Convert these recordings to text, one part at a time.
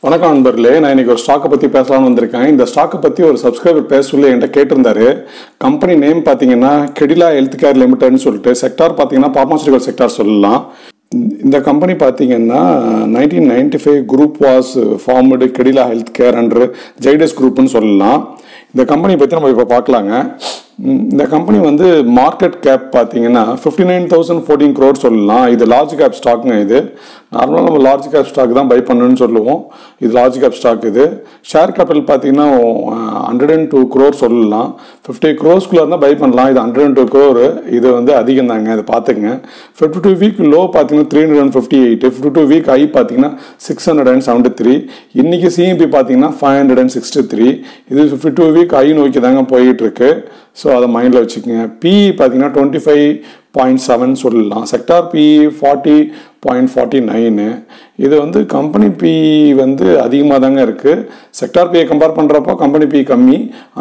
வணக்கம் நண்பர்களே நான் இன்னைக்கு ஒரு ஸ்டாக்கை பற்றி பேசலாம்னு வந்திருக்கேன் இந்த ஸ்டாக்கை பற்றி ஒரு சப்ஸ்கிரைபர் பேச சொல்லி என்கிட்ட கேட்டிருந்தாரு கம்பெனி நேம் பார்த்தீங்கன்னா கெடிலா ஹெல்த் கேர் லிமிடெட்னு சொல்லிட்டு செக்டார் பார்த்தீங்கன்னா பார்மாசிட்டிக்கல் செக்டார் சொல்லலாம் இந்த கம்பெனி பார்த்தீங்கன்னா nineteen ninety five group was formed Cadila health care and Zydus குரூப்னு சொல்லலாம் இந்த கம்பெனி பற்றி நம்ம இப்போ பார்க்கலாங்க ம், இந்த கம்பெனி வந்து மார்க்கெட் கேப் பார்த்தீங்கன்னா fifty nine thousand fourteen crore சொல்லலாம் இது லார்ஜ் கேப் ஸ்டாக்குங்க இது நார்மலாக நம்ம லார்ஜ் கேப் ஸ்டாக் தான் பை பண்ணணும்னு சொல்லுவோம் இது லார்ஜ் கேப் ஸ்டாக் இது ஷேர் கேபிட்டல் பார்த்தீங்கன்னா ஹண்ட்ரட் அண்ட் டூ க்ரோர் சொல்லலாம் ஃபிஃப்டி க்ரோஸ்க்குள்ளே இருந்தால் பை பண்ணலாம் இது ஹண்ட்ரட் அண்ட் டூ க்ரோர் இது வந்து அதிகம் தாங்க இதை பார்த்துக்குங்க ஃபிஃப்டி டூ வீக் லோ பார்த்தீங்கன்னா three hundred and fifty eight fifty two week high பார்த்தீங்கன்னா six hundred and seventy three இன்னைக்கு சிஎம்பி பார்த்தீங்கன்னா five hundred and sixty three இது ஃபிஃப்டி டூ வீக் ஐ நோக்கி தாங்க போயிட்டு இருக்கு ஸோ அதை மைண்டில் வச்சுக்கோங்க பிஇ பார்த்தீங்கன்னா டுவெண்ட்டி ஃபைவ் பாயிண்ட் செவன் சொல்லலாம் sector P E forty point forty nine இது வந்து கம்பெனி பி வந்து அதிகமாக தாங்க இருக்குது செக்டார் பியை கம்பேர் பண்ணுறப்போ கம்பெனி பி கம்மி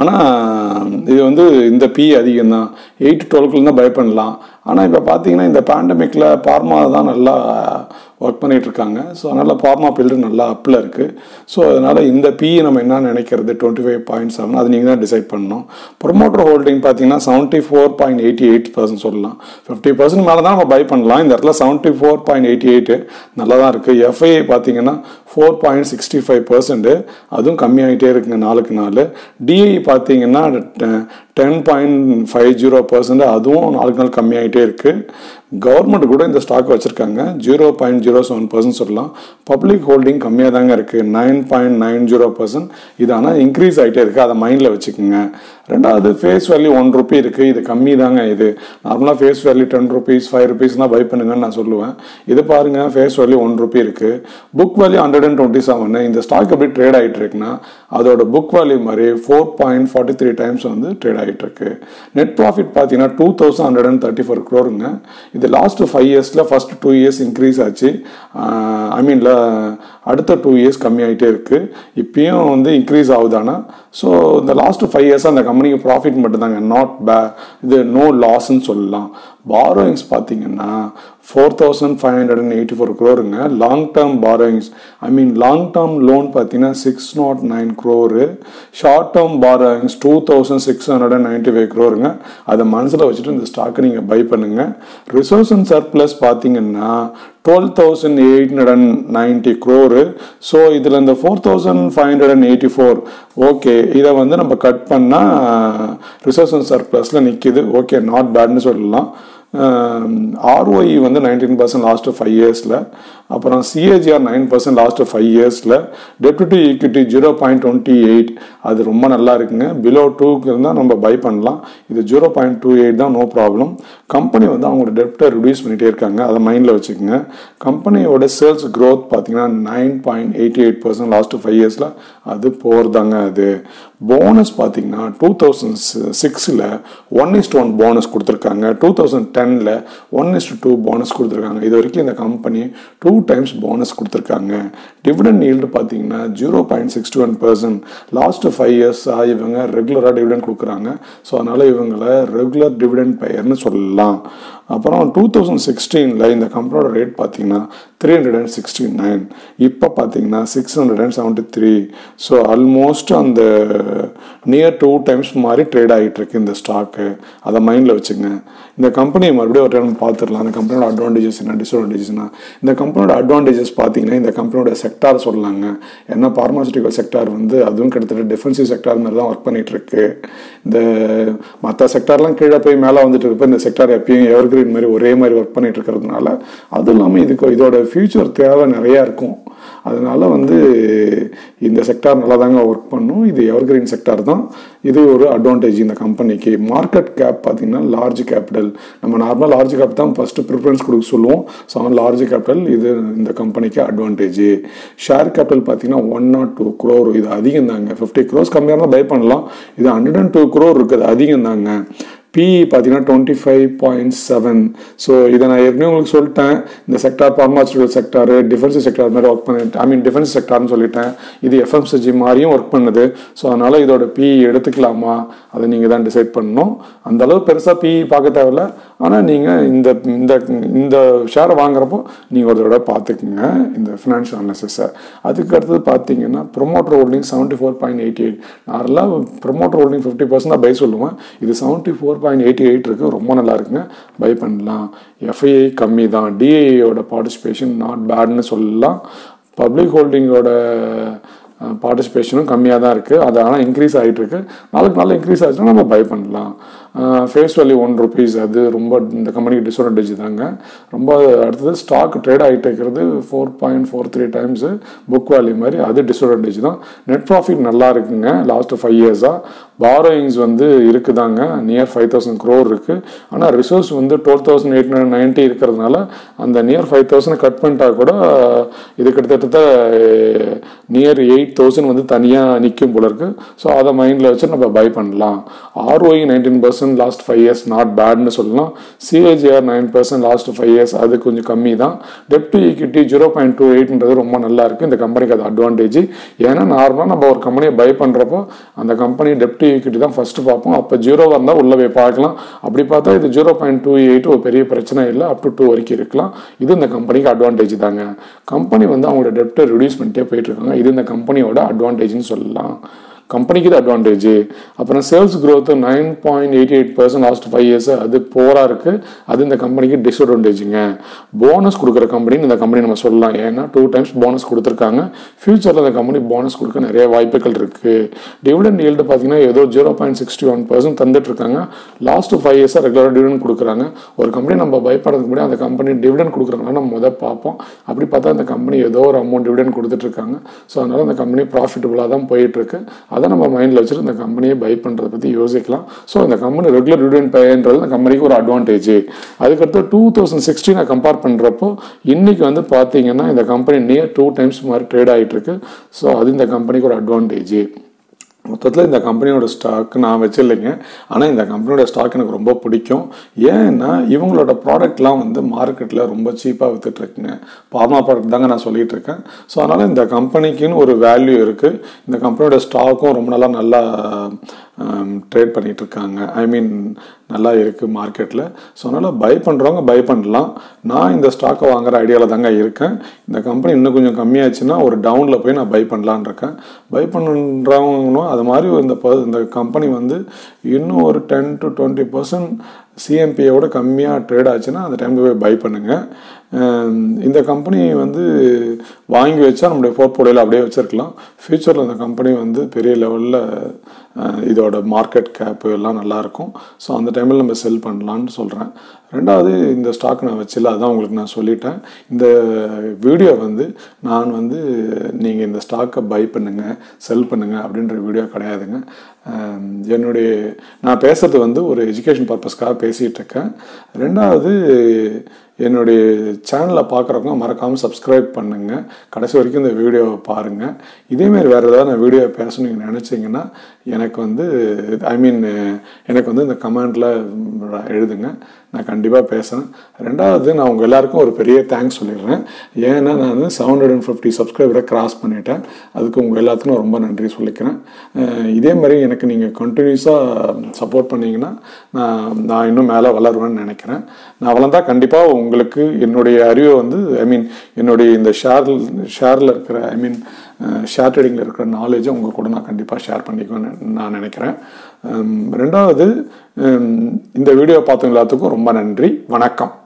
ஆனால் இது வந்து இந்த பி அதிகம் தான் எயிட் டுவெல்க்குள்ள தான் பை பண்ணலாம் ஆனால் இப்போ பார்த்தீங்கன்னா இந்த பேண்டமிக்கில் பார்மா தான் நல்லா ஒர்க் பண்ணிட்டு இருக்காங்க ஸோ அதனால் பார்மா பில்டு நல்லா அப்பில் இருக்குது ஸோ அதனால் இந்த பி நம்ம என்ன நினைக்கிறது டுவெண்ட்டி ஃபைவ் பாயிண்ட் செவன் அது நீங்கள் தான் டிசைட் பண்ணணும் ப்ரொமோட்டர் ஹோல்டிங் பார்த்தீங்கன்னா seventy four point eighty eight percent சொல்லலாம் ஃபிஃப்டி பர்சன்ட் மேலே தான் நம்ம பை பண்ணலாம் இந்த இடத்துல seventy four point eighty eight நல்லா தான் இருக்குது எஃப்ஐ பார்த்தீங்கன்னா four point sixty five percent அதுவும் கம்மியாகிட்டே இருக்குங்க நாளுக்கு நாள் டிஐ பார்த்தீங்கன்னா ten point five zero percent அதுவும் நாளுக்கு நாள் கம்மியாகிட்டே இருக்குது கவர்மெண்ட் கூட இந்த ஸ்டாக் வச்சுருக்காங்க zero point zero seven percent சொல்லலாம் பப்ளிக் ஹோல்டிங் கம்மியாக தாங்க இருக்குது nine point nine zero percent இது ஆனால் இன்க்ரீஸ் ஆகிட்டே இருக்குது அதை மைண்டில் வச்சுக்கோங்க ரெண்டாவது ஃபேஸ் வேல்யூ ஒன் ருபி இருக்குது இது கம்மி தாங்க இது நார்மலாக face value ten rupees five rupees தான் பை பண்ணுங்கன்னு நான் சொல்லுவேன் இது பாருங்கள் ஃபேஸ் வேல்யூ ஒன் ருபி இருக்குது book value hundred and twenty seven இந்த ஸ்டாக் எப்படி ட்ரேட் ஆகிட்டு இருக்குன்னா அதோட புக் வேல்யூ மாதிரி four point forty three times வந்து ட்ரேட் ஆகிட்டு இருக்கு நெட் ப்ராஃபிட் பார்த்தீங்கன்னா two thousand hundred and thirty four க்ரோருங்க இது லாஸ்ட் ஃபைவ் இயர்ஸில் ஃபர்ஸ்ட் டூ இயர்ஸ் இன்க்ரீஸ் ஆச்சு ஐ மீன்ல அடுத்த டூ இயர்ஸ் கம்மியாயிட்டே இருக்கு இப்பயும் வந்து இன்க்ரீஸ் ஆகுதானா ஸோ இந்த லாஸ்ட் ஃபைவ் இயர்ஸ் அந்த கம்பெனிக்கு ப்ராஃபிட் மட்டும்தாங்க நாட் பே இது நோ லாஸ்ன்னு சொல்லலாம் பாரோயிங்ஸ் பார்த்தீங்கன்னா four thousand five hundred and eighty four க்ரோருங்க long term borrowings I mean long term loan பார்த்தீங்கன்னா six nought nine crore short term borrowings two thousand six hundred and ninety five க்ரோருங்க அதை மனசில் வச்சுட்டு இந்த ஸ்டாக்கை நீங்கள் பை பண்ணுங்க ரிசோர்ஸ் அண்ட் சர்ப்ளஸ் பார்த்தீங்கன்னா twelve thousand eight hundred and ninety crore so இதில் இந்த four thousand five hundred and eighty four okay இதை வந்து நம்ம கட் பண்ணால் ரிசோர்ஸ் அண்ட் சர்ப்ளஸில் நிற்கிது ஓகே நாட் பேட்னு சொல்லலாம் ஆர்ஓஇ வந்து நைன்டீன் பர்சன்ட் லாஸ்ட்டு ஃபைவ் இயர்ஸில் அப்புறம் CAGR nine percent last five இயர்ஸில் டெப்யூட்டி equity zero point twenty eight அது ரொம்ப நல்லா இருக்குங்க பிலோ டூக்கு இருந்தால் நம்ம பை பண்ணலாம் இது ஜீரோ பாயிண்ட் டூ எயிட் தான் நோ ப்ராப்ளம் கம்பெனி வந்து அவங்களோட டெப்டை ரிடியூஸ் பண்ணிகிட்டே இருக்காங்க அதை மைண்டில் வச்சுக்கோங்க கம்பெனியோட சேல்ஸ் க்ரோத் பார்த்தீங்கன்னா nine point eighty eight percent last five இயர்ஸில் அது போகிறதாங்க அது போனஸ் பார்த்தீங்கன்னா டூ தௌசண்ட் சிக்ஸில் ஒன் இஸ்ட் ஒன் போனஸ் கொடுத்துருக்காங்க டூ தௌசண்ட் டெனில் ஒன் இஸ்ட் டூ போனஸ் கொடுத்துருக்காங்க இது வரைக்கும் இந்த கம்பெனி டூ டைம்ஸ் போனஸ் கொடுத்துருக்காங்க டிவிடெண்ட் ஈல்டு பார்த்தீங்கன்னா zero point sixty one percent last five இயர்ஸாக இவங்க ரெகுலராக டிவிடெண்ட் கொடுக்குறாங்க ஸோ அதனால் இவங்களை ரெகுலர் டிவிடெண்ட் பெயர்னு சொல்லலாம் அப்புறம் டூ தௌசண்ட் சிக்ஸ்டீனில் இந்த கம்பெனியோட ரேட் பார்த்தீங்கன்னா three hundred and sixty nine இப்போ பார்த்தீங்கன்னா six hundred and seventy three so almost அந்த நியர் டூ டைம்ஸ் மாதிரி ட்ரேட் ஆகிட்டு இருக்கு இந்த ஸ்டாக்கு அதை மைண்டில் வச்சுங்க இந்த கம்பெனியை மறுபடியும் ஒரு டைம் பார்த்துடலாம் அந்த கம்பெனியோட அட்வான்டேஜஸ் என்ன டிஸ்அட்வான்டேஜஸ்னா இந்த கம்பெனியோட அட்வான்டேஜஸ் பார்த்தீங்கன்னா இந்த கம்பெனியோட செக்டார் சொல்லலாங்க ஏன்னா பார்மாசிட்டிக்கல் செக்டார் வந்து அதுவும் கிட்டத்தட்ட டிஃபென்சிவ் செக்டார் மாதிரி தான் ஒர்க் பண்ணிட்டு இருக்கு இந்த மற்ற செக்டார்லாம் கீழே போய் மேலே வந்துட்டு இருப்ப இந்த செக்டார் எப்பயும் எவர்கிரீன் மாதிரி ஒரே மாதிரி ஒர்க் பண்ணிட்டு இருக்கிறதுனால அதுவும் இல்லாமல் இதுக்கு இதோட ஃபியூச்சர் தேவை நிறையா இருக்கும் அதனால வந்து இந்த செக்டார் நல்லா தாங்க ஒர்க் பண்ணும் இது எவர்கிரீன் செக்டார் தான் இது ஒரு அட்வான்டேஜ் இந்த கம்பெனிக்கு மார்க்கெட் கேப் பார்த்தீங்கன்னா லார்ஜ் கேபிட்டல் நம்ம நார்மல் லார்ஜ் கேப் தான் ஃபஸ்ட்டு ப்ரிஃபரன்ஸ் கொடுக்க சொல்லுவோம் ஸோ அவன் லார்ஜ் கேபிட்டல் இது இந்த கம்பெனிக்கு அட்வான்டேஜ் ஷேர் கேபிட்டல் பார்த்தீங்கன்னா ஒன் நாட் டூ க்ரோர் இது அதிகம் தாங்க ஃபிஃப்டி க்ரோஸ் கம்மியாக இருந்தால் பை பண்ணலாம் இது ஹண்ட்ரட் அண்ட் டூ க்ரோர் இருக்குது அதிகம் தாங்க பிஇ பார்த்தீங்கன்னா twenty five point seven so இதை நான் ஏற்கனவே உங்களுக்கு சொல்லிட்டேன் இந்த sector pharmaceutical sector defence sector மாதிரி ஒர்க் பண்ணி ஐ மீன் டிஃபென்ஸ் செக்டார்னு சொல்லிட்டேன் இது எஃப்எம்சிஜி மாதிரியும் ஒர்க் பண்ணுது ஸோ அதனால் இதோட பிஇ எடுத்துக்கலாமா அதை நீங்கள் தான் டிசைட் பண்ணணும் அந்த அளவு பெருசாக பிஇ பார்க்க தேவையில்ல ஆனால் நீங்கள் இந்த இந்த இந்த ஷேரை வாங்குறப்போ நீங்கள் ஒரு தடவை பார்த்துக்குங்க இந்த ஃபினான்ஷியல் அனாலிசிஸை அதுக்கு அடுத்தது பார்த்தீங்கன்னா promoter holding seventy four point eighty eight நார்மலாக ப்ரொமோட்டர் ஹோல்டிங் ஃபிஃப்டி பர்சன்ட் தான் பை சொல்லுவேன் இது seventy four point eighty eight இருக்குது ரொம்ப நல்லா இருக்குங்க பை பண்ணலாம் எஃப்ஐஐ கம்மி தான் டிஐயோட பார்ட்டிசிபேஷன் நாட் பேட்னு சொல்லலாம் பப்ளிக் ஹோல்டிங்கோட பார்ட்டிசிபேஷனும் கம்மியாக தான் இருக்குது அது ஆனால் இன்க்ரீஸ் ஆகிட்டு இருக்கு நாளுக்கு நாள் இன்க்ரீஸ் ஆச்சுன்னா நம்ம பை பண்ணலாம் ஃபேஸ் வேல்யூ ஒன் ருபீஸ் அது ரொம்ப இந்த கம்பெனிக்கு டிஸ்அட்வான்டேஜ் தாங்க ரொம்ப அடுத்தது ஸ்டாக் ட்ரேட் ஆகிட்டு இருக்கிறது four point four three times book value மாதிரி அது டிஸ்அட்வான்டேஜ் தான் நெட் ப்ராஃபிட் நல்லா இருக்குங்க லாஸ்ட் ஃபைவ் இயர்ஸாக பாரோயிங்ஸ் வந்து இருக்குதாங்க நியர் ஃபைவ் தௌசண்ட் க்ரோர் இருக்குது ஆனால் ரிசோர்ஸ் வந்து twelve thousand eight hundred ninety இருக்கிறதுனால அந்த நியர் ஃபைவ் தௌசண்ட் கட் பண்ணிட்டா கூட இது கிட்டத்தட்ட நியர் எயிட் தௌசண்ட் வந்து தனியாக நிற்கும் போல இருக்கு ஸோ அதை மைண்டில் வச்சு நம்ம பை பண்ணலாம் ROE nineteen percent last five years not பேட்னு சொல்லலாம் CAGR nine percent last five years அது கொஞ்சம் கம்மி தான் debt to equity zero point two எயிட்ன்றது ரொம்ப நல்லா இருக்குது இந்த கம்பெனிக்கு அது அட்வான்டேஜ் ஏன்னா நார்மலாக நம்ம ஒரு கம்பெனியை பை பண்ணுறப்போ அந்த கம்பெனி டெப் டு ஈக்விட்டி தான் ஃபஸ்ட்டு பார்ப்போம் அப்போ ஜீரோவாக இருந்தால் உள்ளே போய் பார்க்கலாம் அப்படி பார்த்தா இது ஜீரோ பாயிண்ட் டூ எயிட் ஒரு பெரிய பிரச்சனை இல்லை அப் டு டூ வரைக்கும் இருக்கலாம் இது இந்த கம்பெனிக்கு அட்வான்டேஜ் தாங்க கம்பெனி வந்து அவங்களோட டெப்ட்டை ரிடியூஸ் பண்ணிட்டே போயிட்டு இருக்காங்க இது இந்த கம்பெனியோட அட்வான்டேஜ்னு சொல்லலாம் கம்பெனிக்கு இது அட்வான்டேஜ் அப்புறம் sales growth nine point eighty eight percent last five years அது போராக இருக்குது அது இந்த கம்பெனிக்கு டிஸ்அட்வான்டேஜுங்க போனஸ் கொடுக்குற கம்பெனின்னு இந்த கம்பெனி நம்ம சொல்லலாம் ஏன்னா டூ டைம்ஸ் போனஸ் கொடுத்துருக்காங்க ஃபியூச்சரில் இந்த கம்பெனி போனஸ் கொடுக்க நிறைய வாய்ப்புகள் இருக்குது டிவிடெண்ட் yield பார்த்தீங்கன்னா ஏதோ zero point sixty one percent தந்துட்டு இருக்காங்க லாஸ்ட் ஃபைவ் இயர்ஸாக ரெகுலராக டிவிடெண்ட் கொடுக்குறாங்க ஒரு கம்பெனி நம்ம பயப்படுறதுக்கு முன்னாடி அந்த கம்பெனி டிவிடெண்ட் கொடுக்குறாங்கன்னா நம்ம முதல் பார்ப்போம் அப்படி பார்த்தா அந்த கம்பெனி ஏதோ ஒரு அமௌண்ட் டிவிடெண்ட் கொடுத்துட்டு இருக்காங்க ஸோ அதனால அந்த கம்பெனி ப்ராஃபிட்டபுளாக தான் போயிட்டு இருக்கு அதை நம்ம மைண்டில் வச்சுட்டு இந்த கம்பெனியை பை பண்ணுறதை பற்றி யோசிக்கலாம் ஸோ இந்த கம்பெனி ரெகுலர் டிவிடெண்ட் பேன்றது இந்த கம்பெனிக்கு ஒரு அட்வான்டேஜ் அதுக்கடுத்து டூ தௌசண்ட் சிக்ஸ்டீனை கம்பேர் பண்ணுறப்போ இன்னைக்கு வந்து பார்த்தீங்கன்னா இந்த கம்பெனி நியர் டூ டைம்ஸ் மாதிரி ட்ரேட் ஆகிட்டு இருக்கு ஸோ அது இந்த கம்பெனிக்கு ஒரு அட்வான்டேஜ் மொத்தத்தில் இந்த கம்பெனியோட ஸ்டாக் நான் வச்சில்லைங்க ஆனால் இந்த கம்பெனியோட ஸ்டாக் எனக்கு ரொம்ப பிடிக்கும் ஏன்னா இவங்களோட ப்ராடக்ட்லாம் வந்து மார்க்கெட்டில் ரொம்ப சீப்பாக வித்துட்ருக்குங்க பார்மா ப்ராடக்ட் தாங்க நான் சொல்லிட்டு இருக்கேன் ஸோ அதனால் இந்த கம்பெனிக்குன்னு ஒரு வேல்யூ இருக்குது இந்த கம்பெனியோட ஸ்டாக்கும் ரொம்ப நாளாக நல்லா ட்ரேட் பண்ணிட்டு இருக்காங்க ஐ மீன் நல்லா இருக்குது மார்க்கெட்டில் ஸோ அதனால் பை பண்ணுறவங்க பை பண்ணலாம் நான் இந்த ஸ்டாக்கை வாங்குற ஐடியாவில் தாங்க இருக்கேன் இந்த கம்பெனி இன்னும் கொஞ்சம் கம்மியாச்சுன்னா ஒரு டவுனில் போய் நான் பை பண்ணலான்னு இருக்கேன் பை பண்ணுறவங்களும் அது மாதிரி இந்த ப- இந்த கம்பெனி வந்து இன்னும் ஒரு டென் டு டுவெண்ட்டி பர்சன்ட் சிஎம்பியோட கம்மியாக ட்ரேட் ஆச்சுன்னா அந்த டைமில் போய் பை பண்ணுங்கள் இந்த கம்பெனி வந்து வாங்கி வச்சா நம்மளுடைய போர்ட்போலியோவில் அப்படியே வச்சிருக்கலாம் ஃப்யூச்சரில் இந்த கம்பெனி வந்து பெரிய லெவலில் இதோட மார்க்கெட் கேப்பு எல்லாம் நல்லாயிருக்கும் ஸோ அந்த டைமில் நம்ம செல் பண்ணலான்னு சொல்கிறேன் ரெண்டாவது இந்த ஸ்டாக் நான் வச்சில்ல அதான் உங்களுக்கு நான் சொல்லிட்டேன் இந்த வீடியோ வந்து நான் வந்து நீங்கள் இந்த ஸ்டாக்கை பை பண்ணுங்க செல் பண்ணுங்க அப்படின்ற வீடியோ கிடையாதுங்க அஹ் என்னுடைய நான் பேசுறது வந்து ஒரு எஜுகேஷன் பர்பஸ்க்காக பேசிகிட்டு இருக்கேன் ரெண்டாவது என்னுடைய சேனலை பார்க்குறவங்க மறக்காமல் சப்ஸ்கிரைப் பண்ணுங்க கடைசி வரைக்கும் இந்த வீடியோவை பாருங்கள் இதேமாரி வேறு ஏதாவது நான் வீடியோ பேசணும் நீங்கள் நினச்சிங்கன்னா எனக்கு வந்து ஐ மீன் எனக்கு வந்து இந்த கமெண்டில் எழுதுங்க நான் கண்டிப்பாக பேசுகிறேன் ரெண்டாவது நான் உங்கள் எல்லாருக்கும் ஒரு பெரிய தேங்க்ஸ் சொல்லிடுறேன் ஏன்னா நான் வந்து செவன் ஹண்ட்ரட் அண்ட் ஃபிஃப்டி சப்ஸ்கிரைபரை கிராஸ் பண்ணிட்டேன் அதுக்கு உங்கள் எல்லாத்துக்கும் நான் ரொம்ப நன்றி சொல்லிக்கிறேன் அஹ் இதே மாதிரி எனக்கு நீங்கள் கண்டினியூஸாக சப்போர்ட் பண்ணீங்கன்னா நான் நான் இன்னும் மேலே வளருவேன்னு நினைக்கிறேன் நான் வளர்ந்தா கண்டிப்பாக உங்களுக்கு என்னுடைய அறிவை வந்து ஐ மீன் என்னுடைய இந்த ஷேர் ஷேரில் இருக்கிற ஐ மீன் ஷேர் ட்ரேடிங்கில் இருக்கிற நாலேஜை உங்கள் கூட நான் கண்டிப்பாக ஷேர் பண்ணிக்குவேன்னு நான் நினைக்கிறேன் ஹம், ரெண்டாவது ஹம், இந்த வீடியோ பார்த்தவங்க எல்லாத்துக்கும் ரொம்ப நன்றி வணக்கம்